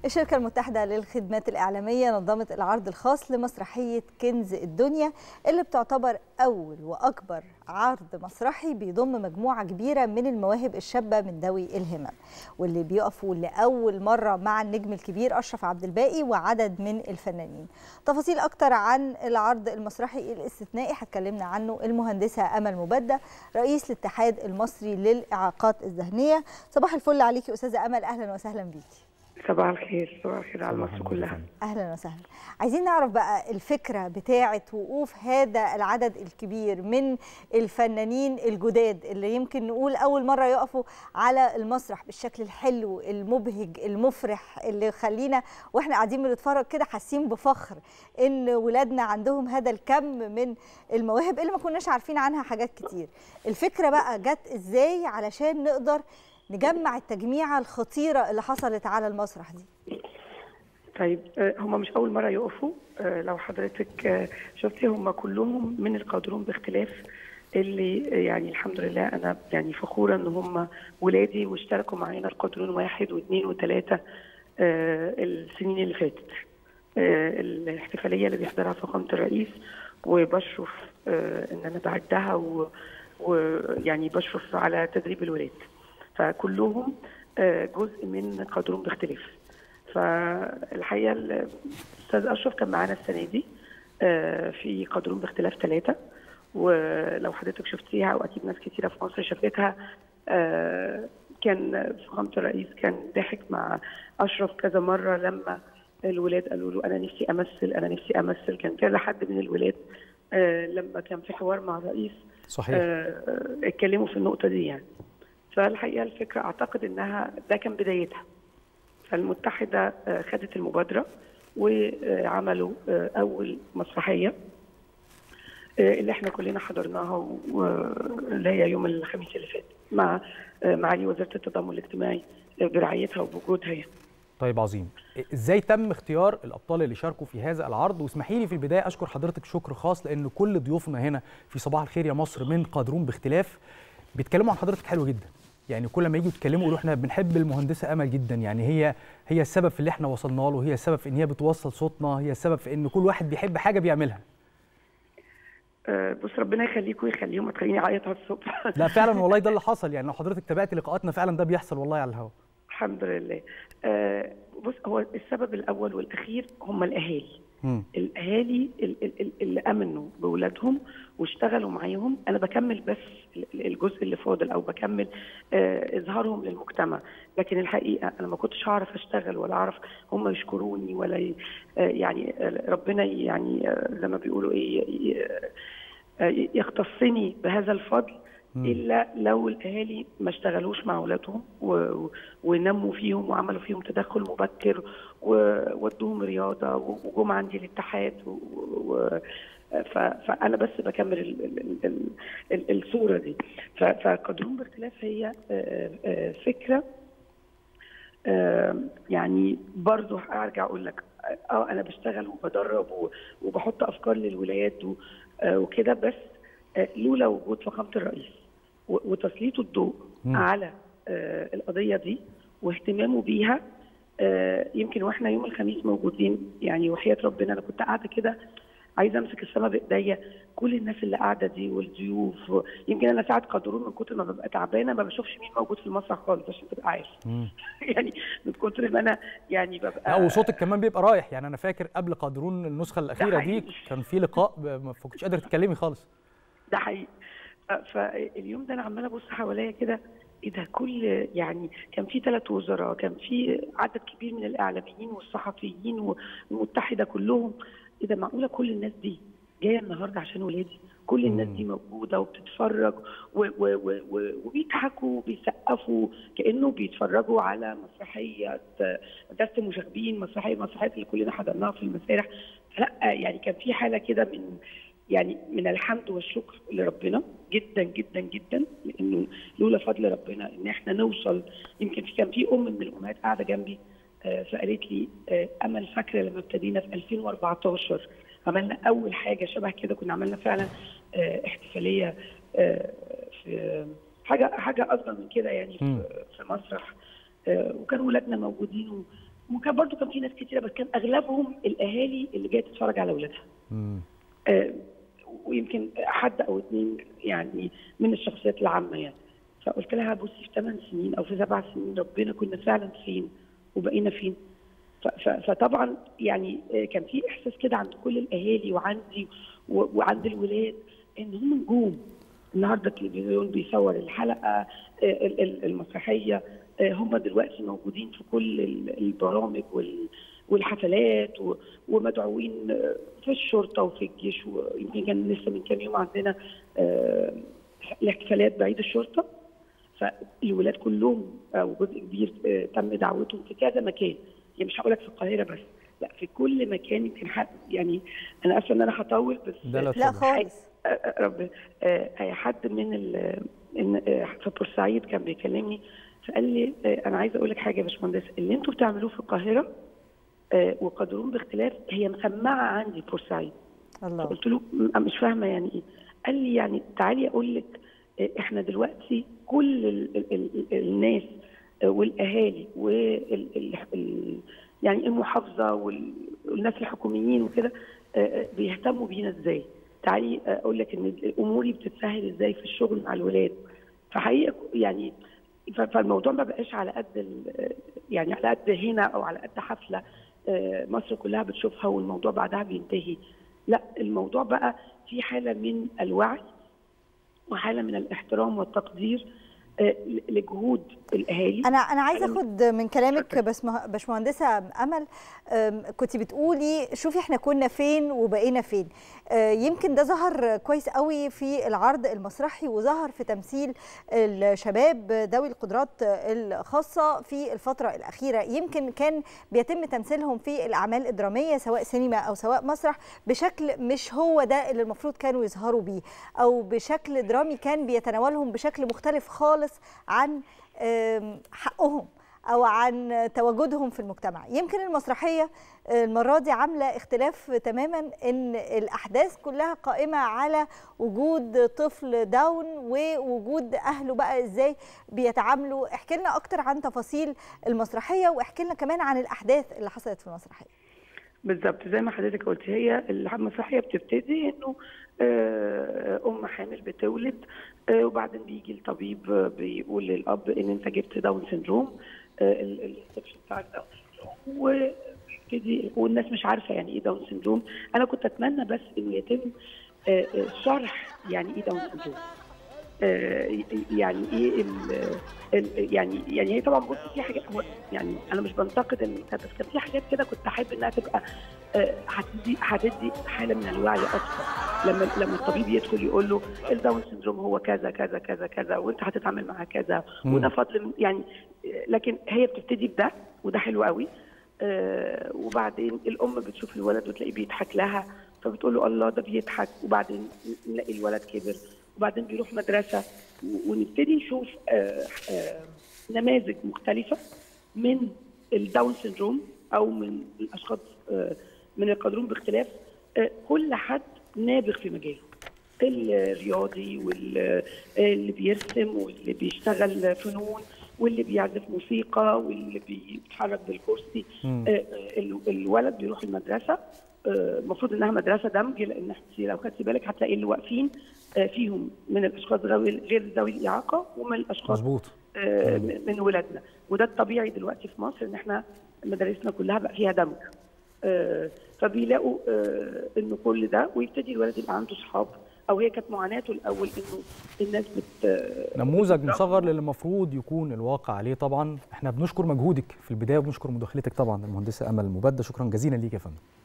الشركة المتحدة للخدمات الإعلامية نظمت العرض الخاص لمسرحية كنز الدنيا اللي بتعتبر أول وأكبر عرض مسرحي بيضم مجموعة كبيرة من المواهب الشابة من ذوي الهمم واللي بيقفوا لأول مرة مع النجم الكبير أشرف عبد الباقي وعدد من الفنانين تفاصيل أكتر عن العرض المسرحي الاستثنائي هتكلمنا عنه المهندسة أمل مبدة رئيس الاتحاد المصري للإعاقات الذهنية صباح الفل عليكي أستاذة أمل أهلا وسهلا بيكي صباح الخير صباح الخير على مصر كلها اهلا وسهلا عايزين نعرف بقى الفكره بتاعه وقوف هذا العدد الكبير من الفنانين الجداد اللي يمكن نقول اول مره يقفوا على المسرح بالشكل الحلو المبهج المفرح اللي خلينا واحنا قاعدين بنتفرج كده حاسين بفخر ان ولادنا عندهم هذا الكم من المواهب اللي ما كناش عارفين عنها حاجات كتير الفكره بقى جت ازاي علشان نقدر نجمع التجميعة الخطيرة اللي حصلت على المسرح دي طيب هم مش أول مرة يقفوا لو حضرتك شفتي هم كلهم من القادرون باختلاف اللي يعني الحمد لله أنا يعني فخورة إن هم ولادي واشتركوا معانا القادرون واحد واثنين وثلاثة السنين اللي فاتت الاحتفالية اللي بيحضرها فخامة الرئيس وبشرف إن أنا بعدها ويعني بشرف على تدريب الولاد فكلهم جزء من قادرون باختلاف فالحقيقه الاستاذ اشرف كان معانا السنه دي في قادرون باختلاف ثلاثه ولو حضرتك شفتيها واكيد ناس كثيره في مصر شافتها كان فخامه الرئيس كان ضحك مع اشرف كذا مره لما الولاد قالوا له انا نفسي امثل انا نفسي امثل كان كذا حد من الولاد لما كان في حوار مع الرئيس صحيح اتكلموا في النقطه دي يعني فالحقيقه الفكره اعتقد انها ده كان بدايتها فالمتحده خدت المبادره وعملوا اول مسرحيه اللي احنا كلنا حضرناها واللي هي يوم الخميس اللي فات مع معالي وزاره التضامن الاجتماعي برعايتها وبوجودها يعني. طيب عظيم ازاي تم اختيار الابطال اللي شاركوا في هذا العرض واسمحي لي في البدايه اشكر حضرتك شكر خاص لان كل ضيوفنا هنا في صباح الخير يا مصر من قادرون باختلاف بيتكلموا عن حضرتك حلو جدا يعني كل ما يجوا يتكلموا يقولوا احنا بنحب المهندسه امل جدا يعني هي هي السبب في اللي احنا وصلنا له هي السبب في ان هي بتوصل صوتنا هي السبب في ان كل واحد بيحب حاجه بيعملها أه بص ربنا يخليكم ويخليهم ما تخليني اعيط على الصبح لا فعلا والله ده اللي حصل يعني لو حضرتك تابعت لقاءاتنا فعلا ده بيحصل والله على الهواء الحمد لله أه بص هو السبب الاول والاخير هم الاهالي م. الاهالي اللي امنوا باولادهم واشتغلوا معاهم انا بكمل بس الجزء اللي فاضل او بكمل آه اظهارهم للمجتمع لكن الحقيقه انا ما كنتش هعرف اشتغل ولا اعرف هم يشكروني ولا ي... آه يعني ربنا يعني آه زي ما بيقولوا ايه يختصني بهذا الفضل الا لو الاهالي ما اشتغلوش مع اولادهم و... ونموا فيهم وعملوا فيهم تدخل مبكر وودوهم رياضه وجم عندي الاتحاد و... و... فانا بس بكمل ال ال ال ال الصوره دي فقدرون باختلاف هي فكره يعني برضو ارجع اقول لك اه انا بشتغل وبدرب وبحط افكار للولاد وكده بس لولا وجود فخامه الرئيس وتسليط الضوء م. على القضيه دي واهتمامه بيها يمكن واحنا يوم الخميس موجودين يعني وحياه ربنا انا كنت قاعده كده عايزه امسك السما بايديا كل الناس اللي قاعده دي والضيوف يمكن انا ساعات قدرون من كتر ما ببقى تعبانه ما بشوفش مين موجود في المسرح خالص عشان تبقى عارف يعني من كتر ما انا يعني ببقى لا وصوتك كمان بيبقى رايح يعني انا فاكر قبل قدرون النسخه الاخيره دي كان في لقاء ما كنتش قادره تتكلمي خالص ده حقيقي فاليوم ده انا عماله ابص حواليا كده ايه ده كل يعني كان في ثلاث وزراء كان في عدد كبير من الاعلاميين والصحفيين والمتحده كلهم ايه ده معقوله كل الناس دي جايه النهارده عشان ولادي كل الناس دي موجوده وبتتفرج وبيضحكوا وبيسقفوا كانه بيتفرجوا على مسرحيه درس مشاغبين مسرحيه مسرحيات اللي كلنا حضرناها في المسارح لا يعني كان في حاله كده من يعني من الحمد والشكر لربنا جدا جدا جدا لانه لولا فضل ربنا ان احنا نوصل يمكن في كان في ام من الامهات قاعده جنبي فقالت لي امل فاكره لما ابتدينا في 2014 عملنا اول حاجه شبه كده كنا عملنا فعلا احتفاليه في حاجه حاجه اكبر من كده يعني في, في مسرح وكان ولادنا موجودين وكان برضو كان في ناس كتيره بس كان اغلبهم الاهالي اللي جايه تتفرج على اولادها آه ويمكن حد او اثنين يعني من الشخصيات العامه يعني فقلت لها بصي في ثمان سنين او في سبع سنين ربنا كنا فعلا فين وبقينا فين فطبعا يعني كان في احساس كده عند كل الاهالي وعندي وعند الولاد ان هم نجوم النهارده التلفزيون بيصور الحلقه المسرحيه هم دلوقتي موجودين في كل البرامج والحفلات ومدعوين في الشرطه وفي الجيش ويمكن كان لسه من كام يوم عندنا الاحتفالات بعيد الشرطه فالولاد كلهم او جزء كبير تم دعوتهم في كذا مكان يعني مش هقول لك في القاهره بس لا في كل مكان يمكن حد يعني انا اسفه ان انا هطول بس لا, لا خالص رب اي حد من في بورسعيد كان بيكلمني فقال لي انا عايزه اقول لك حاجه يا باشمهندس اللي انتوا بتعملوه في القاهره وقدرون باختلاف هي مسمعه عندي بورسعيد الله قلت له مش فاهمه يعني ايه قال لي يعني تعالي اقول لك احنا دلوقتي كل ال ال ال الناس والاهالي وال يعني المحافظه والناس الحكوميين وكده بيهتموا بينا ازاي تعالي اقول لك ان اموري بتتسهل ازاي في الشغل مع الولاد فحقيقه يعني فالموضوع ما بقاش على قد يعني على قد هنا او على قد حفله مصر كلها بتشوفها والموضوع بعدها بينتهي لا الموضوع بقى في حاله من الوعي وحاله من الاحترام والتقدير لجهود الاهالي انا انا عايزه اخد من كلامك بس باشمهندسه امل كنت بتقولي شوفي احنا كنا فين وبقينا فين يمكن ده ظهر كويس قوي في العرض المسرحي وظهر في تمثيل الشباب ذوي القدرات الخاصه في الفتره الاخيره يمكن كان بيتم تمثيلهم في الاعمال الدراميه سواء سينما او سواء مسرح بشكل مش هو ده اللي المفروض كانوا يظهروا بيه او بشكل درامي كان بيتناولهم بشكل مختلف خالص عن حقهم او عن تواجدهم في المجتمع يمكن المسرحيه المره دي عامله اختلاف تماما ان الاحداث كلها قائمه على وجود طفل داون ووجود اهله بقى ازاي بيتعاملوا احكي لنا اكتر عن تفاصيل المسرحيه واحكي لنا كمان عن الاحداث اللي حصلت في المسرحيه بالظبط زي ما حضرتك قلت هي المسرحيه بتبتدي انه ام حامل بتولد وبعدين بيجي الطبيب بيقول للاب ان انت جبت داون سندروم الطفل بتاعك داون سندروم ويبتدي والناس مش عارفه يعني ايه داون سندروم انا كنت اتمنى بس انه يتم شرح يعني ايه داون سندروم يعني ايه ال ال يعني يعني هي طبعا بص في حاجات يعني انا مش بنتقد بس كان في حاجات كده كنت احب انها تبقى هتدي هتدي حاله من الوعي اكثر لما لما الطبيب يدخل يقول له الداون سندروم هو كذا كذا كذا كذا وانت هتتعامل معاه كذا وده فضل يعني لكن هي بتبتدي بده وده حلو قوي آه وبعدين الام بتشوف الولد وتلاقيه بيضحك لها فبتقول له الله ده بيضحك وبعدين نلاقي الولد كبر وبعدين بيروح مدرسه ونبتدي نشوف آه آه نماذج مختلفه من الداون سندروم او من الاشخاص من القادرون باختلاف كل حد نابغ في مجاله الرياضي واللي بيرسم واللي بيشتغل فنون واللي بيعزف موسيقى واللي بيتحرك بالكرسي الولد بيروح المدرسه المفروض انها مدرسه دمج لان لو خدتي بالك هتلاقي اللي واقفين فيهم من الاشخاص غير ذوي الاعاقه ومن الاشخاص مظبوط من ولادنا وده الطبيعي دلوقتي في مصر ان احنا مدارسنا كلها بقى فيها دمج فبيلاقوا انه كل ده ويبتدي الولد يبقى عنده اصحاب او هي كانت معاناته الاول انه الناس بت نموذج مصغر للي المفروض يكون الواقع عليه طبعا احنا بنشكر مجهودك في البدايه وبنشكر مداخلتك طبعا المهندسه امل مبدة شكرا جزيلا ليك يا فندم